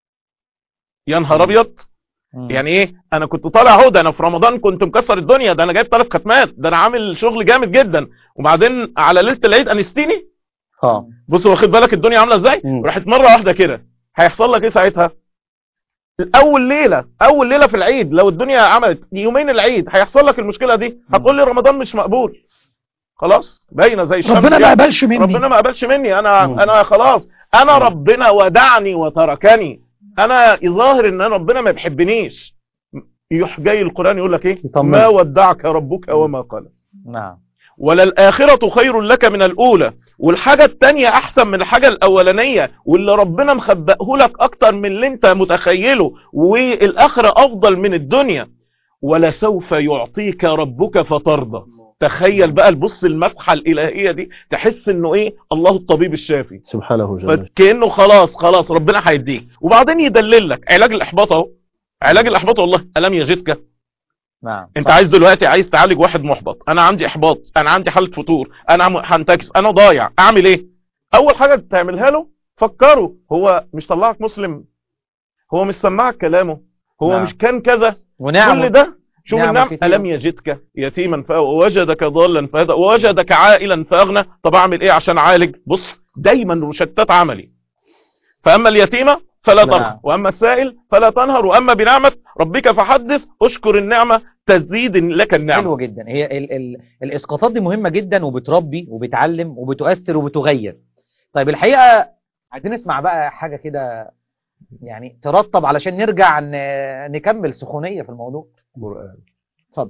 Speaker 7: يا نهار ابيض
Speaker 4: مم.
Speaker 7: يعني ايه انا كنت طالع اهو ده انا في رمضان كنت مكسر الدنيا ده انا جايب ثلاث ختمات ده انا عامل شغل جامد جدا وبعدين على ليله العيد انستيني
Speaker 5: اه
Speaker 7: بص واخد بالك الدنيا عامله ازاي
Speaker 5: مم.
Speaker 7: راحت مره واحده كده هيحصل لك ايه ساعتها اول ليله اول ليله في العيد لو الدنيا عملت يومين العيد هيحصل لك المشكله دي هتقول لي رمضان مش مقبول خلاص باينه زي الشمس
Speaker 2: ربنا ما
Speaker 7: يعني.
Speaker 2: قبلش مني
Speaker 7: ربنا ما قبلش مني انا
Speaker 5: مم.
Speaker 7: انا خلاص انا
Speaker 5: مم.
Speaker 7: ربنا ودعني وتركني انا ظاهر ان أنا ربنا ما بيحبنيش يروح جاي القران يقول لك ايه
Speaker 5: يطمنك.
Speaker 7: ما ودعك ربك وما قال
Speaker 4: نعم
Speaker 7: وللآخرة خير لك من الأولى والحاجة التانية أحسن من الحاجة الأولانية واللي ربنا مخبئه لك أكتر من اللي أنت متخيله والآخرة أفضل من الدنيا ولسوف يعطيك ربك فترضى تخيل بقى البص المسحة الإلهية دي تحس إنه إيه الله الطبيب الشافي
Speaker 6: سبحانه جل
Speaker 7: فكأنه خلاص خلاص ربنا هيديك وبعدين يدلل لك علاج الإحباط أهو علاج الإحباط والله ألم يجدك
Speaker 4: نعم
Speaker 7: انت عايز دلوقتي عايز تعالج واحد محبط انا عندي احباط انا عندي حالة فتور انا عم- هنتكس انا ضايع اعمل ايه اول حاجة تعملها له فكره هو مش طلعك مسلم هو مش سمعك كلامه هو
Speaker 4: نعم.
Speaker 7: مش كان كذا
Speaker 4: ونعم
Speaker 7: كل ده شوف
Speaker 4: نعم
Speaker 7: النعم
Speaker 4: كتير.
Speaker 7: ألم يجدك يتيما فأوى ووجدك ضالا فهدى ووجدك عائلا فأغنى طب أعمل إيه عشان أعالج بص دايما روشتات عملي فأما اليتيمة فلا
Speaker 4: نعم.
Speaker 7: تقهر وأما السائل فلا تنهر وأما بنعمة ربك فحدث اشكر النعمة تزيد لك النعمة
Speaker 4: حلوة جدا هي ال ال الاسقاطات دي مهمة جدا وبتربي وبتعلم وبتؤثر وبتغير طيب الحقيقة عايزين نسمع بقى حاجة كده يعني ترطب علشان نرجع ن- نكمل سخونية في الموضوع اتفضل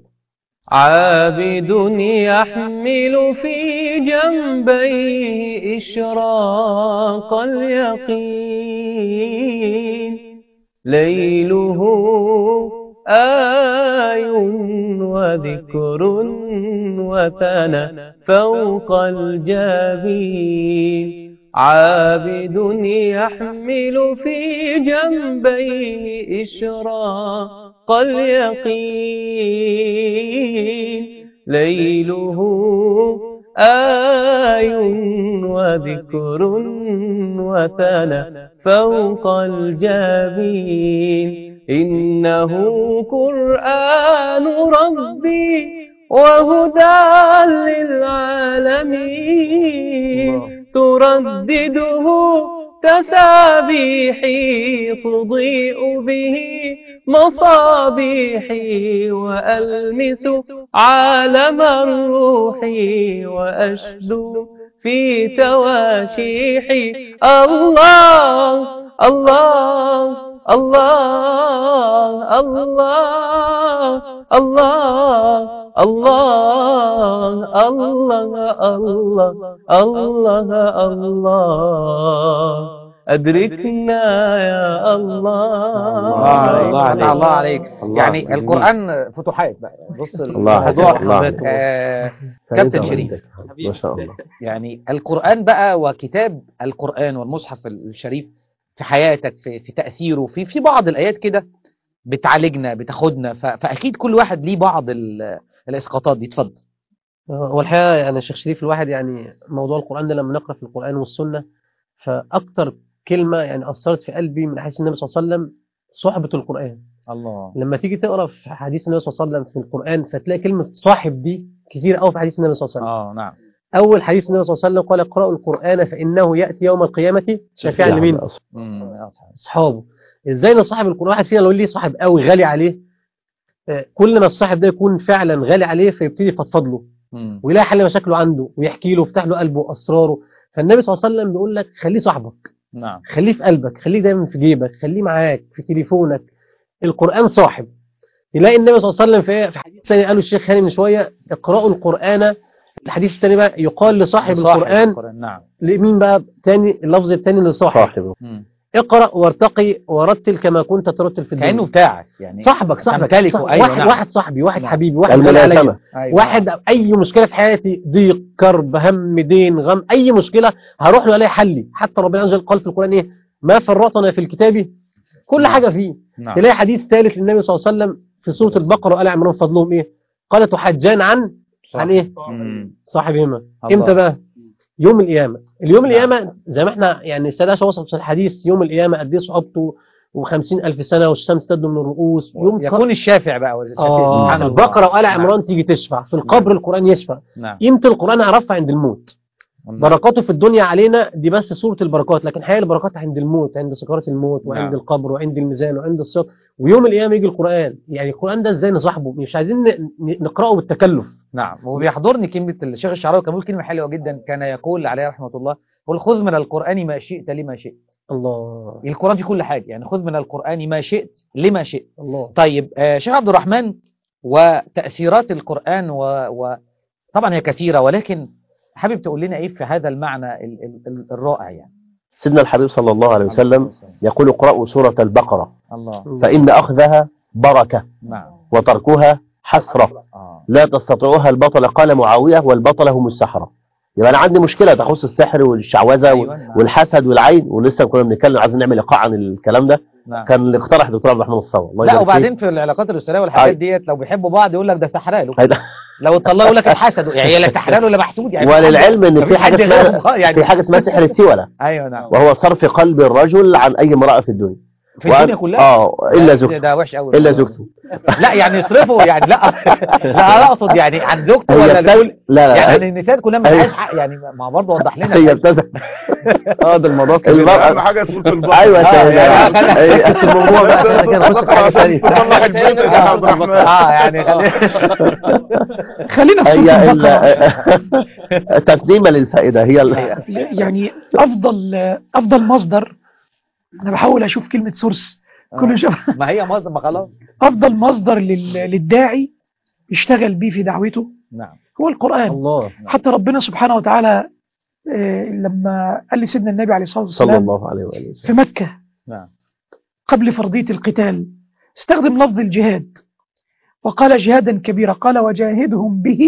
Speaker 8: عابد يحمل في جنبيه إشراق اليقين ليله آي وذكر وثنى فوق الجبين عابد يحمل في جنبيه إشراق اليقين ليله آي وذكر وثنى فوق الجبين إنه قرآن ربي وهدى للعالمين تردده تسابيحي تضيء به مصابيحي وألمس عالم الروح وأشدو في تواشيحي الله الله الله الله الله الله الله الله الله الله أدركنا يا الله
Speaker 4: الله عليك الله عليك
Speaker 6: الله
Speaker 4: يعني
Speaker 6: جميل.
Speaker 4: القرآن فتوحات بقى بص
Speaker 6: الله عليك.
Speaker 4: الموضوع
Speaker 6: الله عليك.
Speaker 4: آه كابتن
Speaker 6: فأنت
Speaker 4: شريف
Speaker 6: وعندك. ما شاء الله
Speaker 4: يعني القرآن بقى وكتاب القرآن والمصحف الشريف في حياتك في, في تأثيره في في بعض الآيات كده بتعالجنا بتاخدنا ف- فأكيد كل واحد ليه بعض ال- الإسقاطات دي اتفضل
Speaker 9: هو الحقيقة يعني الشيخ شريف الواحد يعني موضوع القرآن ده لما نقرأ في القرآن والسنة فأكتر كلمة يعني أثرت في قلبي من حديث النبي صلى الله عليه وسلم صحبة القرآن
Speaker 4: الله
Speaker 9: لما تيجي تقرأ في حديث النبي صلى الله عليه وسلم في القرآن فتلاقي كلمة صاحب دي كتير قوي في حديث النبي صلى الله عليه وسلم
Speaker 4: اه نعم
Speaker 9: أول حديث النبي صلى الله عليه وسلم قال اقرأوا القرآن فإنه يأتي يوم القيامة شفيعا لمين؟
Speaker 4: مم، يا صاحبي.
Speaker 9: أصحابه إزاي نصاحب القرآن واحد فينا لو ليه صاحب قوي غالي عليه آه، كل ما الصاحب ده يكون فعلا غالي عليه فيبتدي يفضفض له
Speaker 4: مم.
Speaker 9: ويلاقي حل مشاكله عنده ويحكي له ويفتح له قلبه واسراره فالنبي صلى الله عليه وسلم بيقول لك خليه صاحبك
Speaker 4: نعم
Speaker 9: خليه في قلبك خليه دايما في جيبك خليه معاك في تليفونك القران صاحب يلاقي النبي صلى الله عليه وسلم في في حديث ثاني قاله الشيخ هاني من شويه اقرأوا القرآن الحديث الثاني بقى يقال لصاحب
Speaker 4: صاحب
Speaker 9: القرآن
Speaker 4: نعم
Speaker 9: لمين بقى تاني اللفظ الثاني لصاحب
Speaker 6: صاحبه
Speaker 4: مم.
Speaker 9: اقرأ وارتقي ورتل كما كنت ترتل في الدنيا
Speaker 4: كأنه بتاعك يعني
Speaker 9: صاحبك صاحبك
Speaker 4: تمتلكه،
Speaker 9: صاحب-
Speaker 4: أيوة،
Speaker 9: واحد
Speaker 4: نعم.
Speaker 9: واحد صاحبي واحد
Speaker 4: نعم.
Speaker 9: حبيبي واحد غالي عليا
Speaker 6: الملازمة
Speaker 4: أيوة.
Speaker 9: واحد اي مشكله في حياتي ضيق كرب هم دين غم اي مشكله هروح له الاقي حلي حتى ربنا عز وجل قال في القران ايه ما فرطنا في الكتاب كل حاجه فيه
Speaker 4: نعم
Speaker 9: تلاقي حديث ثالث للنبي صلى الله عليه وسلم في سوره البقره وال عمران فضلهم ايه قال تحجان عن عن ايه
Speaker 4: مم.
Speaker 9: صاحبهما
Speaker 4: الله.
Speaker 9: امتى بقى يوم القيامه اليوم القيامه زي ما احنا يعني السيدة عائشة وصفت في الحديث يوم القيامه قد ايه صعوبته و50 الف سنه والشمس تبدو من الرؤوس يوم
Speaker 4: يكون الشافع بقى والشفيع
Speaker 9: آه
Speaker 4: سبحان الله
Speaker 9: البقره وال
Speaker 4: نعم.
Speaker 9: عمران تيجي تشفع في القبر القران يشفع
Speaker 4: نعم
Speaker 9: قيمه القران هعرفها عند الموت بركاته في الدنيا علينا دي بس صورة البركات لكن حقيقة البركات عند الموت عند سكرات الموت وعند
Speaker 4: نعم.
Speaker 9: القبر وعند الميزان وعند الصراط ويوم القيامة يجي القرآن يعني القرآن ده ازاي نصاحبه مش عايزين ن- ن- نقرأه بالتكلف
Speaker 4: نعم وبيحضرني كلمة الشيخ الشعراوي كان بيقول كلمة حلوة جدا كان يقول عليه رحمة الله قل خذ من القرآن ما شئت لما شئت
Speaker 9: الله
Speaker 4: القرآن في كل حاجة يعني خذ من القرآن ما شئت لما شئت
Speaker 9: الله
Speaker 4: طيب آه شيخ عبد الرحمن وتأثيرات القرآن و... و... طبعا هي كثيرة ولكن حابب تقول لنا ايه في هذا المعنى ال... ال... ال- الرائع يعني
Speaker 6: سيدنا الحبيب صلى الله عليه وسلم يقول اقرأوا سورة البقرة
Speaker 4: الله
Speaker 6: فإن أخذها بركة
Speaker 4: نعم
Speaker 6: وتركها حسرة
Speaker 4: آه.
Speaker 6: لا تستطيعها البطل قال معاوية والبطل هم السحرة يبقى أنا عندي مشكلة تخص السحر والشعوذة
Speaker 4: أيوة، نعم.
Speaker 6: والحسد والعين ولسه كنا بنتكلم عايزين نعمل لقاء عن الكلام ده
Speaker 4: نعم.
Speaker 6: كان اللي اقترح دكتور عبد الرحمن الصاوي الله
Speaker 4: لا
Speaker 6: يبارك فيه.
Speaker 4: وبعدين في العلاقات الأسرية والحاجات
Speaker 6: أي.
Speaker 4: ديت لو بيحبوا بعض يقول لك ده سحراله
Speaker 6: هيدا-
Speaker 4: لو اتطلقوا يقول لك اتحسدوا يعني لا سحراله ولا محسود يعني
Speaker 6: وللعلم ان في
Speaker 4: مفيش
Speaker 6: حاجه
Speaker 4: حد
Speaker 6: اسمها
Speaker 4: غيرهم خالص، يعني
Speaker 6: في حاجه اسمها سحر التولة
Speaker 4: ايوه نعم
Speaker 6: وهو صرف قلب الرجل عن اي امراه في الدنيا
Speaker 4: في
Speaker 6: وأن-
Speaker 4: الدنيا كلها
Speaker 6: اه الا
Speaker 4: ده-
Speaker 6: زوجته
Speaker 4: ده وحش قوي
Speaker 6: الا زوجته
Speaker 4: لا يعني يصرفوا يعني لا لا انا اقصد يعني عن زوجته
Speaker 6: هي
Speaker 4: ولا
Speaker 6: بتز-
Speaker 4: نقول
Speaker 6: لا لا
Speaker 4: يعني
Speaker 6: هي-
Speaker 4: النساء كلها مش
Speaker 6: هي-
Speaker 4: عايز حق يعني ما برضه وضح لنا
Speaker 6: هي ابتزت
Speaker 3: اه ده الموضوع كبير
Speaker 7: اهم
Speaker 6: المرأة
Speaker 7: حاجه سوره البقره
Speaker 6: ايوه
Speaker 4: آه،
Speaker 6: سيدنا
Speaker 4: يعني خلي-
Speaker 6: هي- أصل الموضوع بقى عشان كده نخش في حاجه ثانيه
Speaker 7: طلع البيت يا شيخ عبد الرحمن
Speaker 4: اه يعني خلي
Speaker 2: خلينا في
Speaker 6: هي
Speaker 2: سورة
Speaker 6: ال-
Speaker 2: البقرة
Speaker 6: تقديما للفائده هي ال-
Speaker 2: يعني افضل افضل مصدر انا بحاول اشوف كلمة سورس كل شوف
Speaker 4: ما هي مصدر ما خلاص
Speaker 2: افضل مصدر لل- للداعي يشتغل بيه في دعوته
Speaker 4: نعم
Speaker 2: هو القرآن
Speaker 9: الله
Speaker 2: حتى ربنا سبحانه وتعالى آه، لما قال لسيدنا النبي عليه الصلاة
Speaker 6: صلى
Speaker 2: والسلام
Speaker 6: الله عليه واله وسلم
Speaker 2: في مكة
Speaker 4: نعم
Speaker 2: قبل فرضية القتال استخدم لفظ الجهاد وقال جهادا كبيرا قال وجاهدهم به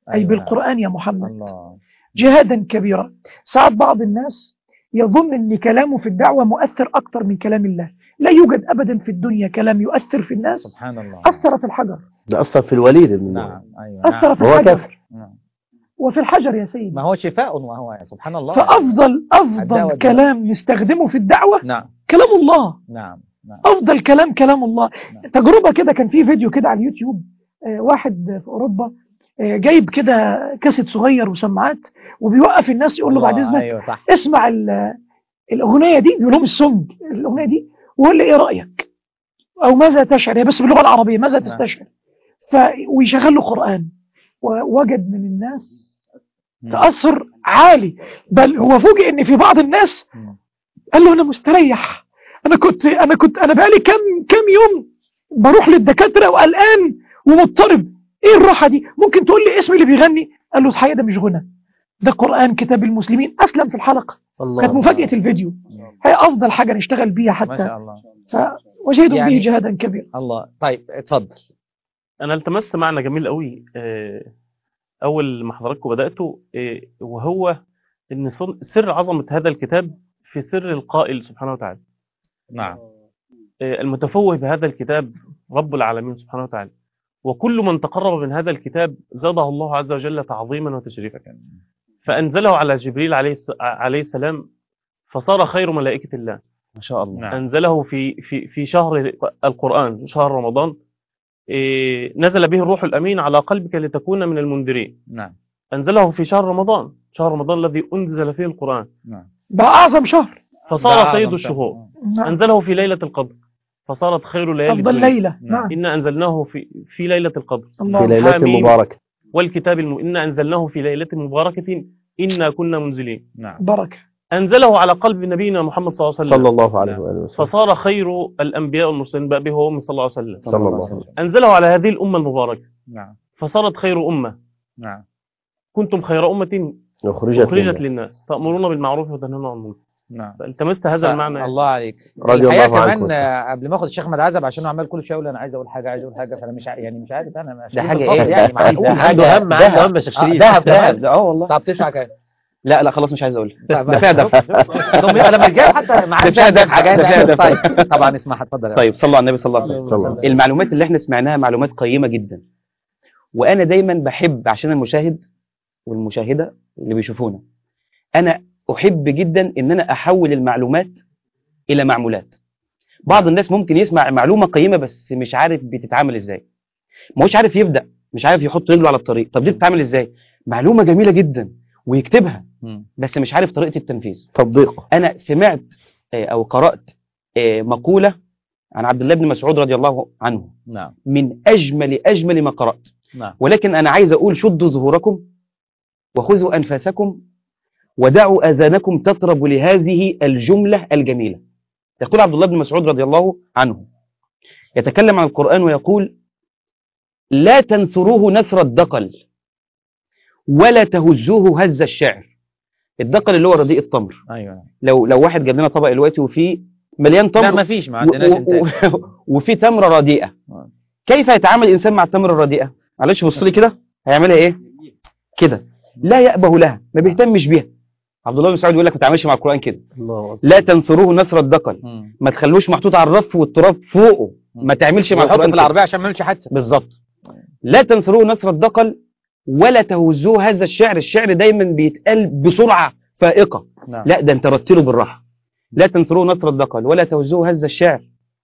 Speaker 2: أي
Speaker 4: أيوة.
Speaker 2: بالقرآن يا محمد
Speaker 4: الله
Speaker 2: جهادا كبيرا ساعات بعض الناس يظن أن كلامه في الدعوة مؤثر أكثر من كلام الله لا يوجد أبدا في الدنيا كلام يؤثر في الناس
Speaker 4: سبحان الله
Speaker 2: أثر في الحجر
Speaker 6: ده أصلا في الوليد بن
Speaker 4: نعم أيوة
Speaker 2: أثر
Speaker 4: نعم.
Speaker 2: في
Speaker 6: هو
Speaker 2: الحجر
Speaker 6: كافر
Speaker 4: نعم.
Speaker 2: وفي الحجر يا سيدي
Speaker 4: ما هو شفاء وهو سبحان الله
Speaker 2: فأفضل
Speaker 4: الدعوة
Speaker 2: أفضل
Speaker 4: الدعوة.
Speaker 2: كلام نستخدمه في الدعوة
Speaker 4: نعم
Speaker 2: كلام الله
Speaker 4: نعم نعم
Speaker 2: أفضل كلام كلام الله
Speaker 4: نعم.
Speaker 2: تجربة كده كان في فيديو كده على اليوتيوب آه، واحد في أوروبا آه، جايب كده كاسيت صغير وسماعات وبيوقف الناس يقول له بعد
Speaker 4: الله،
Speaker 2: إذنك
Speaker 4: ايوه صح
Speaker 2: اسمع ال- الأغنية دي بيقول لهم السونج الأغنية دي وقول لي إيه رأيك أو ماذا تشعر هي بس باللغة العربية ماذا
Speaker 4: نعم.
Speaker 2: تستشعر ف... ويشغل له قرآن ووجد من الناس
Speaker 4: مم.
Speaker 2: تأثر عالي بل هو فوجئ ان في بعض الناس
Speaker 4: مم.
Speaker 2: قال له انا مستريح انا كنت انا كنت انا بقالي كام كام يوم بروح للدكاتره وقلقان ومضطرب ايه الراحه دي ممكن تقول لي اسم اللي بيغني قال له الحقيقه ده مش غنى ده قران كتاب المسلمين اسلم في الحلقه
Speaker 6: الله
Speaker 2: كانت مفاجاه الفيديو هي افضل حاجه نشتغل بيها
Speaker 4: ما
Speaker 2: حتى
Speaker 4: شاء الله
Speaker 2: وجهدوا
Speaker 4: يعني-
Speaker 2: به جهادا كبيرا
Speaker 4: الله طيب اتفضل
Speaker 5: انا التمست معنى جميل قوي آه، اول ما حضراتكم بداتوا آه، وهو ان صن- سر عظمه هذا الكتاب في سر القائل سبحانه وتعالى
Speaker 4: نعم
Speaker 5: آه، المتفوه بهذا الكتاب رب العالمين سبحانه وتعالى وكل من تقرب من هذا الكتاب زاده الله عز وجل تعظيما وتشريفا فانزله على جبريل عليه الس- عليه السلام فصار خير ملائكه الله
Speaker 6: ما شاء الله
Speaker 4: نعم.
Speaker 5: أنزله في في في شهر القرآن شهر رمضان إيه، نزل به الروح الأمين على قلبك لتكون من المنذرين
Speaker 4: نعم
Speaker 5: أنزله في شهر رمضان شهر رمضان الذي أنزل فيه القرآن
Speaker 4: نعم
Speaker 2: بقى اعظم شهر
Speaker 5: فصار
Speaker 4: ده
Speaker 5: سيد
Speaker 4: أعظم
Speaker 5: الشهور
Speaker 2: نعم.
Speaker 5: أنزله في ليلة القدر فصارت خير ليالي
Speaker 2: افضل
Speaker 5: الدنيا.
Speaker 2: ليله
Speaker 4: نعم.
Speaker 2: نعم
Speaker 5: إنا أنزلناه في في ليلة القدر
Speaker 6: في
Speaker 2: الله
Speaker 6: ليلة
Speaker 5: حميم.
Speaker 6: مباركة
Speaker 5: والكتاب الم... إنا أنزلناه في ليلة مباركة إنا كنا منزلين
Speaker 4: نعم
Speaker 2: بركه
Speaker 5: أنزله على قلب نبينا محمد صلى الله عليه وسلم
Speaker 6: صلى الله عليه وآله وسلم
Speaker 5: فصار خير الأنبياء والمرسلين بقى به هو من صلى الله عليه وسلم
Speaker 6: صلى الله عليه وسلم
Speaker 5: أنزله على هذه الأمة المباركة
Speaker 4: نعم
Speaker 5: فصارت خير أمة
Speaker 4: نعم
Speaker 5: كنتم خير أمة
Speaker 6: أخرجت,
Speaker 5: أخرجت
Speaker 6: للناس.
Speaker 5: للناس تأمرون بالمعروف وتنهون عن المنكر
Speaker 4: نعم
Speaker 5: فالتمست هذا المعنى
Speaker 4: الله عليك
Speaker 6: رضي
Speaker 4: الحقيقه
Speaker 6: الله عنكم.
Speaker 4: كمان آه، قبل ما اخد الشيخ احمد عزب عشان هو عمال كل شويه يقول انا عايز اقول حاجه عايز اقول حاجه فانا مش ع- يعني مش عارف انا مش
Speaker 5: ده
Speaker 4: عارف
Speaker 5: حاجة
Speaker 4: الفضل
Speaker 5: إيه؟
Speaker 4: يعني معقول
Speaker 6: ده
Speaker 4: حاجه
Speaker 6: عنده هم عنده هم يا شيخ
Speaker 4: آه،
Speaker 6: شريف
Speaker 4: دهب
Speaker 5: دهب
Speaker 4: دهب
Speaker 5: اه والله
Speaker 4: طب تدفع كام؟
Speaker 5: لا لا خلاص مش عايز اقول
Speaker 4: طيب،
Speaker 5: ده فيها دفع
Speaker 4: طب انا مش جايب حتى معاه
Speaker 5: ده فيها
Speaker 4: شهادة
Speaker 5: دفع،
Speaker 4: حاجات
Speaker 5: ده فيها
Speaker 4: يعني.
Speaker 5: دفع.
Speaker 4: طيب طبعا اسمعها اتفضل يا
Speaker 5: طيب صلوا على النبي صلى الله عليه
Speaker 6: صلى الله عليه
Speaker 5: وسلم
Speaker 6: وسلم.
Speaker 5: المعلومات اللي احنا سمعناها معلومات قيمة جدا وانا دايما بحب عشان المشاهد والمشاهدة اللي بيشوفونا انا احب جدا ان انا احول المعلومات الى معمولات بعض الناس ممكن يسمع معلومة قيمة بس مش عارف بتتعامل ازاي ما هوش عارف يبدأ مش عارف يحط رجله على الطريق طب دي بتتعامل ازاي معلومة جميلة جدا ويكتبها
Speaker 4: مم.
Speaker 5: بس مش عارف طريقة التنفيذ
Speaker 6: تطبيق
Speaker 5: انا سمعت آه، او قرات آه، مقوله عن عبد الله بن مسعود رضي الله عنه
Speaker 4: نعم
Speaker 5: من اجمل اجمل ما قرات
Speaker 4: نعم
Speaker 5: ولكن انا عايز اقول شدوا ظهوركم وخذوا انفاسكم ودعوا اذانكم تطرب لهذه الجمله الجميله يقول عبد الله بن مسعود رضي الله عنه يتكلم عن القران ويقول لا تنثروه نثر الدقل ولا تهزوه هز الشعر الدقل اللي هو رديء التمر
Speaker 4: ايوه
Speaker 5: لو لو واحد جاب لنا طبق دلوقتي وفيه مليان تمر
Speaker 4: لا ما فيش ما عندناش
Speaker 5: و-
Speaker 4: انتاج
Speaker 5: و- وفي تمره رديئه
Speaker 4: آه.
Speaker 5: كيف يتعامل الانسان مع التمره الرديئه معلش بص لي كده هيعملها ايه كده لا يأبه لها ما بيهتمش بيها عبد الله بن مسعود يقول لك ما تعملش مع القران كده
Speaker 6: الله أكبر.
Speaker 5: لا تنصروه نثر الدقل
Speaker 4: مم.
Speaker 5: ما تخلوش محطوط على الرف والتراب فوقه ما تعملش مع
Speaker 4: ويحط
Speaker 5: القران
Speaker 4: في
Speaker 5: كده.
Speaker 4: العربيه عشان ما يعملش حادثه
Speaker 5: بالظبط لا تنصروه نثر الدقل ولا تهزوه هذا الشعر الشعر دايما بيتقال بسرعه فائقه
Speaker 4: نعم
Speaker 5: لا ده انت رتله بالراحه لا تنصروه نصر الدقل ولا توزوه هز الشعر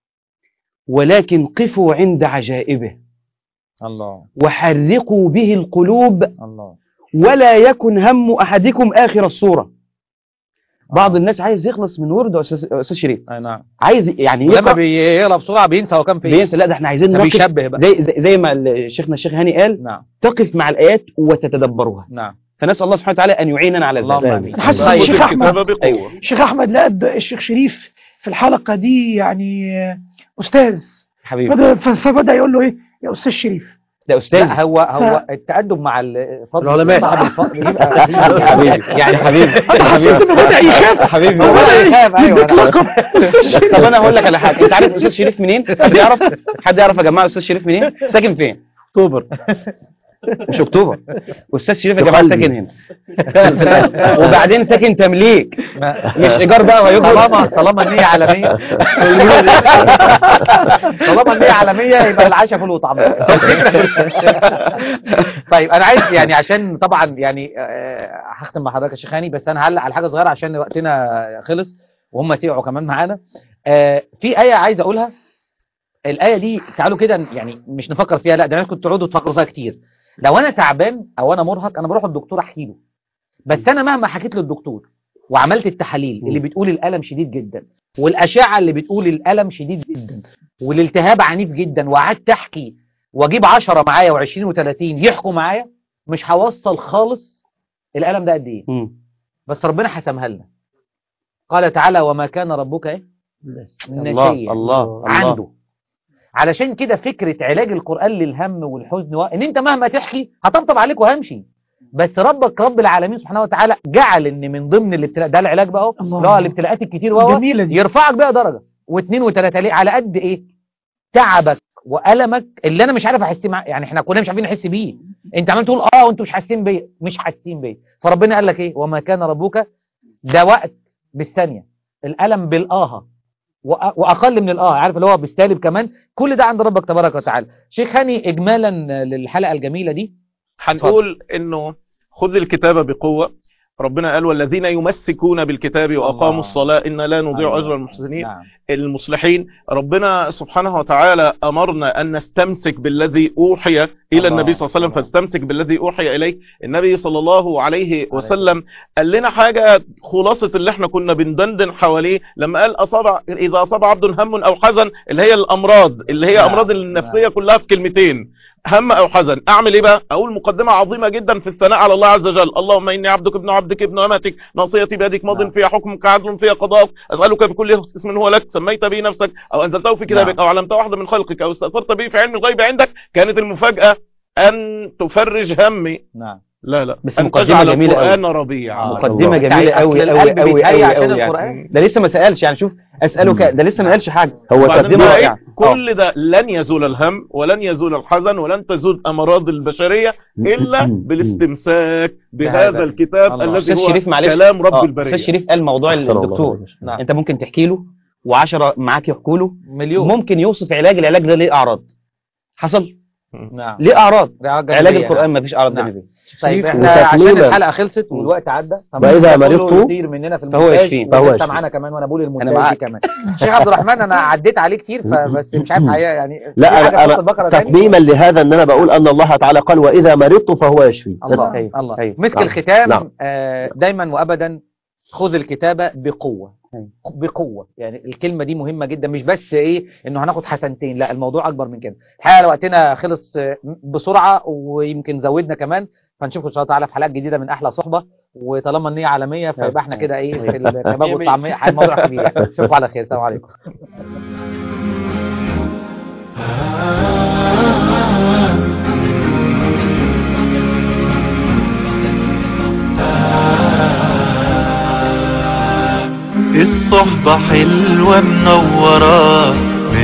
Speaker 5: ولكن قفوا عند عجائبه
Speaker 4: الله
Speaker 5: وحرقوا به القلوب
Speaker 4: الله
Speaker 5: ولا يكن هم احدكم اخر الصوره بعض الناس عايز يخلص من ورد يا استاذ أستاذ شريف
Speaker 4: اي نعم
Speaker 5: عايز يعني
Speaker 4: ولما
Speaker 5: يقرا
Speaker 4: بيقرا بسرعه بينسى هو كان فين
Speaker 5: بينسى لا ده احنا عايزين
Speaker 4: ده
Speaker 5: نقف
Speaker 4: بيشبه بقى
Speaker 5: زي زي, زي ما ال- شيخنا الشيخ هاني قال
Speaker 4: نعم
Speaker 5: تقف مع الايات وتتدبرها
Speaker 4: نعم
Speaker 5: فنسال الله سبحانه وتعالى ان يعيننا على
Speaker 4: اللهم
Speaker 5: ذلك
Speaker 4: امين
Speaker 2: حسن
Speaker 5: طيب.
Speaker 2: الشيخ احمد
Speaker 5: ايوه
Speaker 2: الشيخ احمد لقد الشيخ شريف في الحلقه دي يعني استاذ
Speaker 5: حبيبي
Speaker 2: فبدا, فبدا يقول له ايه يا استاذ شريف
Speaker 5: ده استاذ
Speaker 4: لا هو هو التأدب مع الفضل
Speaker 6: العلماء.
Speaker 4: صاحب الفضل بيبقى
Speaker 5: حبيبي يعني حبيبي
Speaker 2: انا حسيت انه بدا يخاف
Speaker 5: حبيبي
Speaker 2: هو بدا
Speaker 4: يخاف، أيوة،
Speaker 2: يديك
Speaker 4: أنا-
Speaker 2: لقب استاذ شريف
Speaker 5: طب انا هقول لك على حاجه انت عارف استاذ شريف منين حد يعرف حد يعرف يا جماعه استاذ شريف منين ساكن فين
Speaker 6: اكتوبر
Speaker 5: مش اكتوبر استاذ شريف يا جماعه
Speaker 6: تقلي.
Speaker 5: ساكن هنا وبعدين ساكن تمليك مش ايجار بقى وهيخرج
Speaker 4: طالما طالما النية عالمية طالما النية عالمية يبقى العشاء فول وطعمية طيب انا عايز يعني عشان طبعا يعني آه، هختم مع حضرتك يا شيخاني بس انا هعلق على حاجة صغيرة عشان وقتنا خلص وهم سيعوا كمان معانا آه، في آية عايز اقولها الآية دي تعالوا كده يعني مش نفكر فيها لا ده انا كنت تقعدوا تفكروا فيها كتير لو انا تعبان او انا مرهق انا بروح الدكتور احكي له بس انا مهما حكيت للدكتور وعملت التحاليل اللي بتقول الالم شديد جدا والاشعه اللي بتقول الالم شديد جدا والالتهاب عنيف جدا وقعدت احكي واجيب 10 معايا و20 و30 يحكوا معايا مش هوصل خالص الالم ده قد ايه
Speaker 5: مم.
Speaker 4: بس ربنا حسمها لنا قال تعالى وما كان ربك ايه
Speaker 5: الله
Speaker 4: نسيا
Speaker 5: الله الله
Speaker 4: عنده علشان كده فكرة علاج القرآن للهم والحزن و... ان انت مهما تحكي هطبطب عليك وهمشي بس ربك رب العالمين سبحانه وتعالى جعل ان من ضمن الابتلاء ده العلاج بقى اهو
Speaker 2: الله.
Speaker 4: اللي هو الابتلاءات الكتير وهو
Speaker 2: جميلة دي
Speaker 4: يرفعك بقى درجة واثنين وثلاثة ليه على قد ايه تعبك وألمك اللي انا مش عارف احس مع يعني احنا كلنا مش عارفين نحس بيه انت عمال تقول اه وانتوا مش حاسين بيه مش حاسين بيه فربنا قال لك ايه وما كان ربك ده وقت بالثانية الألم بالآهة وأ- واقل من الاه عارف اللي هو بالسالب كمان كل ده عند ربك تبارك وتعالى شيخ هاني اجمالا للحلقه الجميله دي
Speaker 7: هنقول انه خذ الكتاب بقوة ربنا قال والذين يمسكون بالكتاب واقاموا
Speaker 4: الله.
Speaker 7: الصلاة ان لا نضيع
Speaker 4: الله.
Speaker 7: اجر المحسنين
Speaker 4: نعم
Speaker 7: المصلحين ربنا سبحانه وتعالى أمرنا أن نستمسك بالذي أوحي إلى
Speaker 4: الله.
Speaker 7: النبي صلى الله عليه وسلم
Speaker 4: الله.
Speaker 7: فاستمسك بالذي أوحي إليه النبي صلى الله عليه وسلم قال لنا حاجة خلاصة اللي احنا كنا بندندن حواليه لما قال أصاب إذا أصاب عبد هم أو حزن اللي هي الأمراض اللي هي
Speaker 4: نعم.
Speaker 7: أمراض النفسية كلها في كلمتين هم أو حزن أعمل إيه بقى أقول مقدمة عظيمة جدا في الثناء على الله عز وجل اللهم إني عبدك ابن عبدك ابن أمتك ناصيتي بيدك ماض
Speaker 4: نعم.
Speaker 7: فيها حكمك عدل فيها قضاءك أسألك بكل اسم هو لك سميت به نفسك أو أنزلته في كتابك
Speaker 4: نعم.
Speaker 7: أو علمته واحدة من خلقك أو استأثرت به في علم الغيب عندك كانت المفاجأة أن تفرج همي
Speaker 4: نعم
Speaker 7: لا لا
Speaker 5: بس
Speaker 7: أن
Speaker 5: مقدمة
Speaker 7: تجعل
Speaker 5: جميلة أوي.
Speaker 7: القرآن ربيع
Speaker 4: آه.
Speaker 5: مقدمة
Speaker 6: الله.
Speaker 5: جميلة
Speaker 4: أصل
Speaker 5: قوي
Speaker 4: القلب
Speaker 5: قوي قوي
Speaker 4: بيتهيأ
Speaker 5: قوي
Speaker 4: عشان
Speaker 5: قوي يعني
Speaker 4: القرآن.
Speaker 5: ده لسه ما سألش يعني شوف أسألك ده لسه ما قالش حاجة
Speaker 6: هو
Speaker 7: وبعدين
Speaker 5: مقدمة
Speaker 7: بقى
Speaker 5: رائعة.
Speaker 7: إيه؟ كل ده لن يزول الهم ولن يزول الحزن ولن تزول أمراض البشرية إلا بالاستمساك بهذا
Speaker 4: بهذا.
Speaker 7: الكتاب
Speaker 4: الله.
Speaker 7: الذي
Speaker 5: أستاذ
Speaker 7: هو
Speaker 5: شريف معلش
Speaker 7: كلام رب
Speaker 5: آه،
Speaker 7: البرية
Speaker 5: أستاذ شريف قال موضوع
Speaker 6: أحسن الله
Speaker 5: الدكتور
Speaker 6: إليك.
Speaker 4: نعم
Speaker 5: أنت ممكن تحكي له وعشرة معاك يحكوا له
Speaker 4: مليون
Speaker 5: ممكن يوصف علاج العلاج ده ليه أعراض حصل
Speaker 4: نعم
Speaker 5: ليه أعراض
Speaker 4: علاج
Speaker 5: علاج
Speaker 4: جانبية.
Speaker 5: القرآن ما فيش أعراض
Speaker 4: نعم.
Speaker 5: جانبية
Speaker 4: طيب
Speaker 2: شريف
Speaker 4: احنا عشان
Speaker 6: وتكميلا.
Speaker 4: الحلقه خلصت والوقت عدى
Speaker 6: وإذا مرضت
Speaker 4: كتير مننا في
Speaker 5: فهو
Speaker 4: المونتاج
Speaker 5: يشفين.
Speaker 6: فهو
Speaker 4: ولسه
Speaker 6: يشفين.
Speaker 4: معانا كمان وانا بقول
Speaker 5: أنا
Speaker 4: المونتاج دي
Speaker 5: معاك.
Speaker 4: كمان شيخ عبد الرحمن انا عديت عليه كتير فبس مش عارف حقيقة يعني في
Speaker 6: لا
Speaker 4: حاجة
Speaker 6: أنا,
Speaker 4: في
Speaker 6: أنا
Speaker 4: البقرة تاني؟
Speaker 6: تتميما لهذا أن أنا بقول أن الله تعالى قال وإذا مرضت فهو يشفي
Speaker 4: الله
Speaker 5: أيوة.
Speaker 4: الله
Speaker 5: أيوة.
Speaker 4: مسك
Speaker 6: نعم.
Speaker 4: الختام
Speaker 6: نعم.
Speaker 4: آه، دايما وابدا خذ الكتابه بقوه
Speaker 5: أيوة.
Speaker 4: بقوه يعني الكلمه دي مهمه جدا مش بس ايه انه هناخد حسنتين لا الموضوع اكبر من كده الحقيقه وقتنا خلص آه، بسرعه ويمكن زودنا كمان فنشوفكم ان شاء الله تعالى في حلقات جديده من احلى صحبه وطالما النيه عالميه فيبقى احنا كده ايه في الكباب والطعميه الموضوع كبير يعني. اشوفكم على خير السلام عليكم
Speaker 1: الصحبة حلوة منورة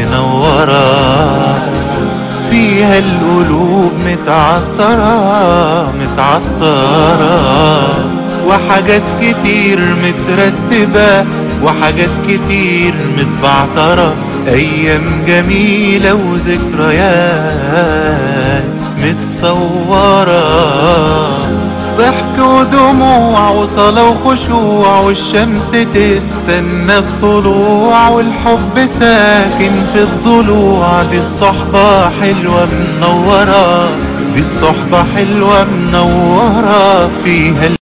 Speaker 1: منورة فيها القلوب متعطرة متعطرة وحاجات كتير مترتبة وحاجات كتير متبعترة أيام جميلة وذكريات متصورة ضحك ودموع وصلاة وخشوع والشمس تستنى الطلوع والحب ساكن في الضلوع دي الصحبة حلوة منورة دي الصحبة حلوة منورة فيها